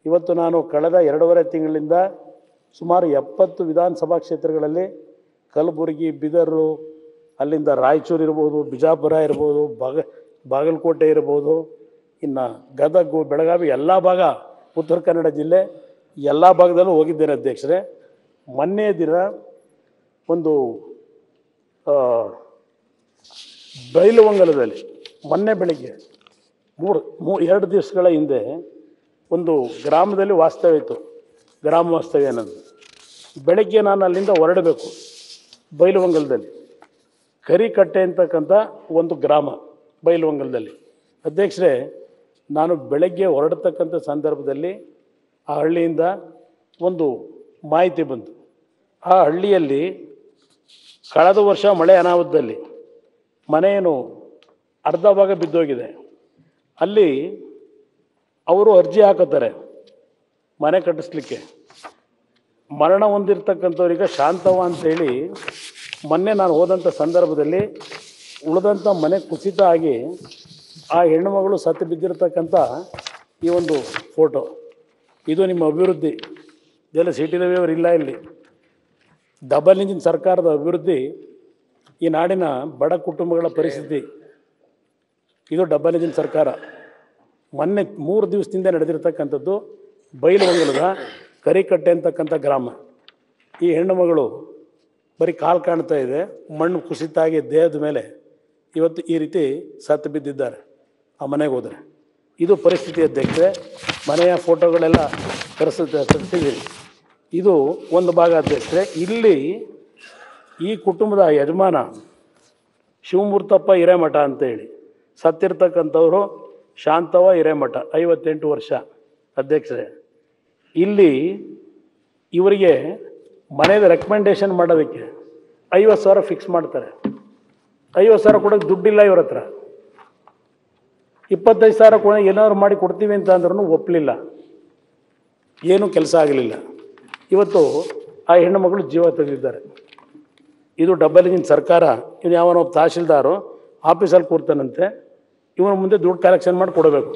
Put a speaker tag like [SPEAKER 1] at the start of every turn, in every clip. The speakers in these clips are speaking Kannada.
[SPEAKER 1] ಇವತ್ತು ನಾನು ಕಳೆದ ಎರಡೂವರೆ ತಿಂಗಳಿಂದ ಸುಮಾರು ಎಪ್ಪತ್ತು ವಿಧಾನಸಭಾ ಕ್ಷೇತ್ರಗಳಲ್ಲಿ ಕಲಬುರಗಿ ಬಿದರು ಅಲ್ಲಿಂದ ರಾಯಚೂರು ಇರ್ಬೋದು ಬಿಜಾಪುರ ಇರ್ಬೋದು ಬಾಗ ಬಾಗಲಕೋಟೆ ಇರ್ಬೋದು ಇನ್ನು ಗದಗ ಬೆಳಗಾವಿ ಎಲ್ಲ ಭಾಗ ಉತ್ತರ ಕನ್ನಡ ಜಿಲ್ಲೆ ಎಲ್ಲ ಭಾಗದಲ್ಲೂ ಹೋಗಿದ್ದೇನೆ ಅಧ್ಯಕ್ಷರೇ ಮೊನ್ನೆ ದಿನ ಒಂದು ಆ, ಬೈಲುವಂಗಲದಲ್ಲಿ ಮೊನ್ನೆ ಬೆಳಿಗ್ಗೆ ಮೂರು ಮೂ ಎರಡು ದಿವಸಗಳ ಹಿಂದೆ ಒಂದು ಗ್ರಾಮದಲ್ಲಿ ವಾಸ್ತವ್ಯ ಇತ್ತು ಗ್ರಾಮ ವಾಸ್ತವ್ಯ ಅನ್ನೋದು ಬೆಳಗ್ಗೆ ನಾನು ಅಲ್ಲಿಂದ ಹೊರಡಬೇಕು ಬೈಲುವಂಗಲದಲ್ಲಿ ಕರಿಕಟ್ಟೆ ಅಂತಕ್ಕಂಥ ಒಂದು ಗ್ರಾಮ ಬೈಲುವಂಗಲದಲ್ಲಿ ಅಧ್ಯಕ್ಷರೇ ನಾನು ಬೆಳಗ್ಗೆ ಹೊರಡತಕ್ಕಂಥ ಸಂದರ್ಭದಲ್ಲಿ ಆ ಹಳ್ಳಿಯಿಂದ ಒಂದು ಮಾಹಿತಿ ಬಂತು ಆ ಹಳ್ಳಿಯಲ್ಲಿ ಕಳೆದ ವರ್ಷ ಮಳೆ ಅನಾಹುತದಲ್ಲಿ ಮನೆಯೇನು ಅರ್ಧ ಭಾಗ ಬಿದ್ದೋಗಿದೆ ಅಲ್ಲಿ ಅವರು ಅರ್ಜಿ ಹಾಕುತ್ತಾರೆ ಮನೆ ಕಟ್ಟಿಸ್ಲಿಕ್ಕೆ ಮರಣ ಹೊಂದಿರ್ತಕ್ಕಂಥವ್ರಿಗೆ ಶಾಂತವ ಅಂತೇಳಿ ಮೊನ್ನೆ ನಾನು ಹೋದಂಥ ಸಂದರ್ಭದಲ್ಲಿ ಉಳಿದಂಥ ಮನೆ ಕುಸಿತ ಆಗಿ ಆ ಹೆಣ್ಣುಮಗಳು ಸತ್ತು ಬಿದ್ದಿರತಕ್ಕಂಥ ಈ ಒಂದು ಫೋಟೋ ಇದು ನಿಮ್ಮ ಅಭಿವೃದ್ಧಿ ಇದೆಲ್ಲ ಸಿಟಿ ರವಿಯವರು ಇಲ್ಲ ಇಲ್ಲಿ ಡಬಲ್ ಇಂಜಿನ್ ಸರ್ಕಾರದ ಅಭಿವೃದ್ಧಿ ಈ ನಾಡಿನ ಬಡ ಕುಟುಂಬಗಳ ಪರಿಸ್ಥಿತಿ ಇದು ಡಬಲ್ ಇಂಜಿನ್ ಸರ್ಕಾರ ಮೊನ್ನೆ ಮೂರು ದಿವಸದಿಂದ ನಡೆದಿರ್ತಕ್ಕಂಥದ್ದು ಬೈಲುವಂಗಲದ ಕರಿಕಟ್ಟೆ ಅಂತಕ್ಕಂಥ ಗ್ರಾಮ ಈ ಹೆಣ್ಣು ಮಗಳು ಬರೀ ಕಾಲು ಕಾಣ್ತಾ ಇದೆ ಮಣ್ಣು ಕುಸಿತಾಗಿ ದೇಹದ ಮೇಲೆ ಇವತ್ತು ಈ ರೀತಿ ಸತ್ತು ಬಿದ್ದಿದ್ದಾರೆ ಆ ಮನೆಗೆ ಹೋದರೆ ಇದು ಪರಿಸ್ಥಿತಿ ಅಧ್ಯಕ್ಷೆ ಮನೆಯ ಫೋಟೋಗಳೆಲ್ಲ ಕರೆಸುತ್ತೆ ತರಿಸಿದ್ದೀರಿ ಇದು ಒಂದು ಭಾಗ ಅಧ್ಯಕ್ಷೆ ಇಲ್ಲಿ ಈ ಕುಟುಂಬದ ಯಜಮಾನ ಶಿವಮೂರ್ತಪ್ಪ ಹಿರೇಮಠ ಅಂತೇಳಿ ಸತ್ತಿರ್ತಕ್ಕಂಥವ್ರು ಶಾಂತವ ಹಿರೇಮಠ ಐವತ್ತೆಂಟು ವರ್ಷ ಅಧ್ಯಕ್ಷರೇ ಇಲ್ಲಿ ಇವರಿಗೆ ಮನೆಯದ ರೆಕಮೆಂಡೇಶನ್ ಮಾಡೋದಕ್ಕೆ ಐವತ್ತು ಸಾವಿರ ಫಿಕ್ಸ್ ಮಾಡ್ತಾರೆ ಐವತ್ತು ಸಾವಿರ ಕೊಡೋಕ್ಕೆ ದುಡ್ಡಿಲ್ಲ ಇವ್ರ ಹತ್ರ ಇಪ್ಪತ್ತೈದು ಸಾವಿರ ಕೊಡ ಏನಾದ್ರು ಮಾಡಿ ಕೊಡ್ತೀವಿ ಅಂತ ಅಂದ್ರೂ ಒಪ್ಪಲಿಲ್ಲ ಏನೂ ಕೆಲಸ ಆಗಲಿಲ್ಲ ಇವತ್ತು ಆ ಹೆಣ್ಣು ಮಗಳು ಜೀವ ತೆಗೆದಿದ್ದಾರೆ ಇದು ಡಬಲ್ ಇಂಜಿನ್ ಸರ್ಕಾರ ಇದು ಯಾವನೋ ಒಬ್ಬ ತಹಶೀಲ್ದಾರು ಆಫೀಸಲ್ಲಿ ಕೂರ್ತಾನಂತೆ ಇವನ ಮುಂದೆ ದುಡ್ಡು ಕಲೆಕ್ಷನ್ ಮಾಡಿ ಕೊಡಬೇಕು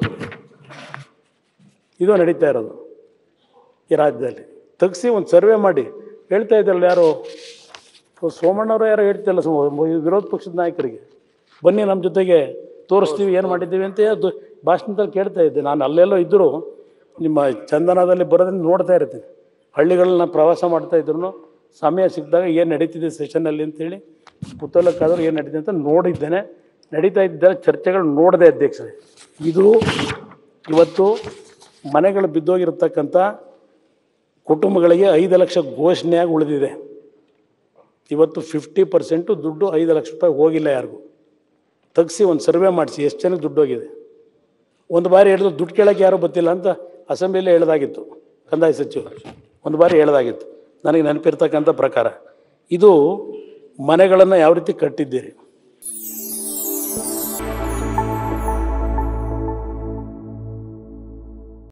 [SPEAKER 1] ಇದು ನಡೀತಾ ಇರೋದು ಈ ರಾಜ್ಯದಲ್ಲಿ ತೆಗ್ಸಿ ಒಂದು ಸರ್ವೆ ಮಾಡಿ ಹೇಳ್ತಾ ಇದ್ದಲ್ಲ ಯಾರು ಸೋಮಣ್ಣವರು ಯಾರೋ ಹೇಳ್ತಿಲ್ಲ ಸೋ ವಿರೋಧ ಪಕ್ಷದ ನಾಯಕರಿಗೆ ಬನ್ನಿ ನಮ್ಮ ಜೊತೆಗೆ ತೋರಿಸ್ತೀವಿ ಏನು ಮಾಡಿದ್ದೀವಿ ಅಂತ ಅದು ಭಾಷಣದಲ್ಲಿ ಕೇಳ್ತಾ ಇದ್ದೆ ನಾನು ಅಲ್ಲೆಲ್ಲೋ ಇದ್ದರೂ ನಿಮ್ಮ ಚಂದನದಲ್ಲಿ ಬರೋದನ್ನ ನೋಡ್ತಾ ಇರ್ತೀನಿ ಹಳ್ಳಿಗಳನ್ನ ಪ್ರವಾಸ ಮಾಡ್ತಾ ಇದ್ರು ಸಮಯ ಸಿಕ್ಕಿದಾಗ ಏನು ನಡೀತಿದೆ ಸೆಷನಲ್ಲಿ ಅಂತೇಳಿ ಕುತೂಹಲಕ್ಕಾದರೂ ಏನು ನಡೀತಿದೆ ಅಂತ ನೋಡಿದ್ದೇನೆ ನಡೀತಾ ಇದ್ದ ಚರ್ಚೆಗಳು ನೋಡಿದೆ ಅಧ್ಯಕ್ಷರೇ ಇದು ಇವತ್ತು ಮನೆಗಳು ಬಿದ್ದೋಗಿರ್ತಕ್ಕಂಥ ಕುಟುಂಬಗಳಿಗೆ ಐದು ಲಕ್ಷ ಘೋಷಣೆಯಾಗಿ ಉಳಿದಿದೆ ಇವತ್ತು ಫಿಫ್ಟಿ ಪರ್ಸೆಂಟು ದುಡ್ಡು ಐದು ಲಕ್ಷ ರೂಪಾಯಿ ಹೋಗಿಲ್ಲ ಯಾರಿಗೂ ತೆಗ್ಸಿ ಒಂದು ಸರ್ವೆ ಮಾಡಿಸಿ ಎಷ್ಟು ಜನಕ್ಕೆ ದುಡ್ಡು ಹೋಗಿದೆ ಒಂದು ಬಾರಿ ಹೇಳಿದ್ರು ದುಡ್ಡು ಕೇಳೋಕ್ಕೆ ಯಾರೂ ಗೊತ್ತಿಲ್ಲ ಅಂತ ಅಸೆಂಬ್ಲಿಯಲ್ಲೇ ಹೇಳ್ದಾಗಿತ್ತು ಕಂದಾಯ ಸಚಿವರು ಒಂದು ಬಾರಿ ಹೇಳ್ದಾಗಿತ್ತು ನನಗೆ ನೆನಪಿರ್ತಕ್ಕಂಥ ಪ್ರಕಾರ ಇದು ಮನೆಗಳನ್ನು ಯಾವ ರೀತಿ ಕಟ್ಟಿದ್ದೀರಿ